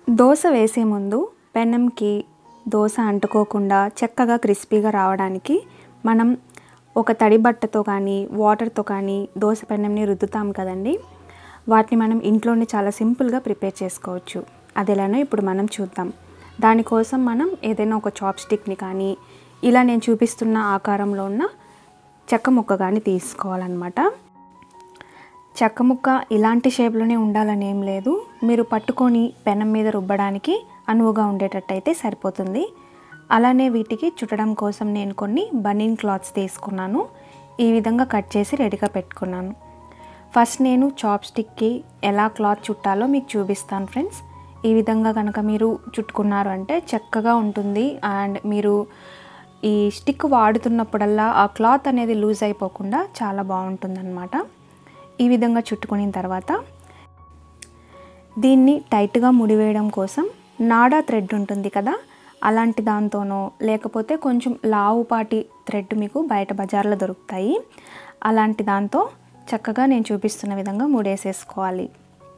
దోశ వేసే ముందు పెనంకి దోశ అంటుకోకుండా చక్కగా క్రిస్పీగా రావడానికి మనం ఒక తడి బట్టతో కానీ వాటర్తో కానీ దోశ పెనంని రుద్దుతాం కదండి వాటిని మనం ఇంట్లోనే చాలా సింపుల్గా ప్రిపేర్ చేసుకోవచ్చు అది ఎలానో ఇప్పుడు మనం చూద్దాం దానికోసం మనం ఏదైనా ఒక చాప్ స్టిక్ని కానీ ఇలా నేను చూపిస్తున్న ఆకారంలో ఉన్న చెక్క ముక్క కానీ తీసుకోవాలన్నమాట చెక్క ముక్క ఇలాంటి షేప్లోనే ఉండాలని ఏం లేదు మీరు పట్టుకొని పెనం మీద రుబ్బడానికి అనువుగా ఉండేటట్టయితే సరిపోతుంది అలానే వీటికి చుట్టడం కోసం నేను కొన్ని బనీన్ క్లాత్స్ తీసుకున్నాను ఈ విధంగా కట్ చేసి రెడీగా పెట్టుకున్నాను ఫస్ట్ నేను చాప్ స్టిక్కి ఎలా క్లాత్ చుట్టాలో మీకు చూపిస్తాను ఫ్రెండ్స్ ఈ విధంగా కనుక మీరు చుట్టుకున్నారు అంటే చక్కగా ఉంటుంది అండ్ మీరు ఈ స్టిక్ వాడుతున్నప్పుడల్లా ఆ క్లాత్ అనేది లూజ్ అయిపోకుండా చాలా బాగుంటుందన్నమాట ఈ విధంగా చుట్టుకున్న తర్వాత దీన్ని టైట్గా ముడివేయడం కోసం నాడా థ్రెడ్ ఉంటుంది కదా అలాంటి దాంతోనో లేకపోతే కొంచెం లావుపాటి థ్రెడ్ మీకు బయట బజార్లో దొరుకుతాయి అలాంటి దాంతో చక్కగా నేను చూపిస్తున్న విధంగా ముడేసేసుకోవాలి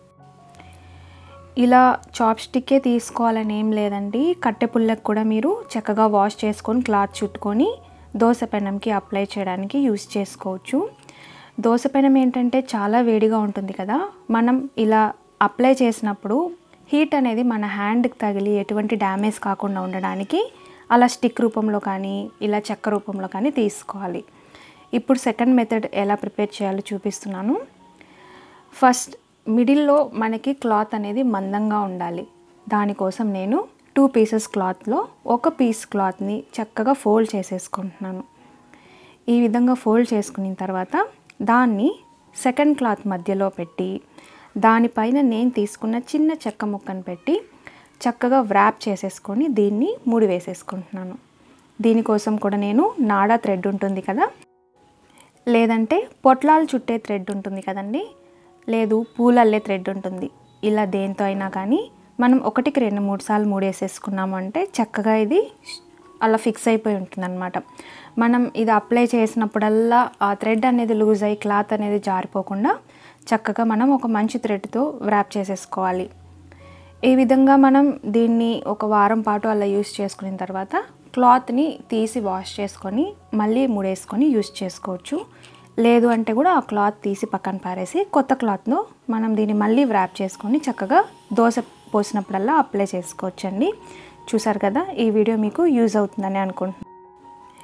ఇలా చాప్ స్టిక్కే తీసుకోవాలని ఏం లేదండి కట్టె పుల్లకు కూడా మీరు చక్కగా వాష్ చేసుకొని క్లాత్ చుట్టుకొని దోశ పెనంకి అప్లై చేయడానికి యూస్ చేసుకోవచ్చు దోశ పెనం ఏంటంటే చాలా వేడిగా ఉంటుంది కదా మనం ఇలా అప్లై చేసినప్పుడు హీట్ అనేది మన హ్యాండ్కి తగిలి ఎటువంటి డ్యామేజ్ కాకుండా ఉండడానికి అలా స్టిక్ రూపంలో కానీ ఇలా చెక్క రూపంలో కానీ తీసుకోవాలి ఇప్పుడు సెకండ్ మెథడ్ ఎలా ప్రిపేర్ చేయాలో చూపిస్తున్నాను ఫస్ట్ మిడిల్లో మనకి క్లాత్ అనేది మందంగా ఉండాలి దానికోసం నేను టూ పీసెస్ క్లాత్లో ఒక పీస్ క్లాత్ని చక్కగా ఫోల్డ్ చేసేసుకుంటున్నాను ఈ విధంగా ఫోల్డ్ చేసుకున్న తర్వాత దాన్ని సెకండ్ క్లాత్ మధ్యలో పెట్టి దానిపైన నేను తీసుకున్న చిన్న చెక్క ముక్కను పెట్టి చక్కగా వ్రాప్ చేసేసుకొని దీన్ని ముడి వేసేసుకుంటున్నాను దీనికోసం కూడా నేను నాడా థ్రెడ్ ఉంటుంది కదా లేదంటే పొట్లాలు చుట్టే థ్రెడ్ ఉంటుంది కదండి లేదు పూలల్లే థ్రెడ్ ఉంటుంది ఇలా దేంతో అయినా కానీ మనం ఒకటికి రెండు మూడు సార్లు మూడేసేసుకున్నాము అంటే చక్కగా ఇది అలా ఫిక్స్ అయిపోయి ఉంటుందన్నమాట మనం ఇది అప్లై చేసినప్పుడల్లా ఆ థ్రెడ్ అనేది లూజ్ అయ్యి క్లాత్ అనేది జారిపోకుండా చక్కగా మనం ఒక మంచి థ్రెడ్తో వ్రాప్ చేసేసుకోవాలి ఈ విధంగా మనం దీన్ని ఒక వారం పాటు అలా యూస్ చేసుకున్న తర్వాత క్లాత్ని తీసి వాష్ చేసుకొని మళ్ళీ ముడేసుకొని యూస్ చేసుకోవచ్చు లేదు అంటే కూడా ఆ క్లాత్ తీసి పక్కన పారేసి కొత్త క్లాత్లో మనం దీన్ని మళ్ళీ వ్రాప్ చేసుకొని చక్కగా దోశ పోసినప్పుడల్లా అప్లై చేసుకోవచ్చండి చూసారు కదా ఈ వీడియో మీకు యూజ్ అవుతుందని అనుకుంటున్నాను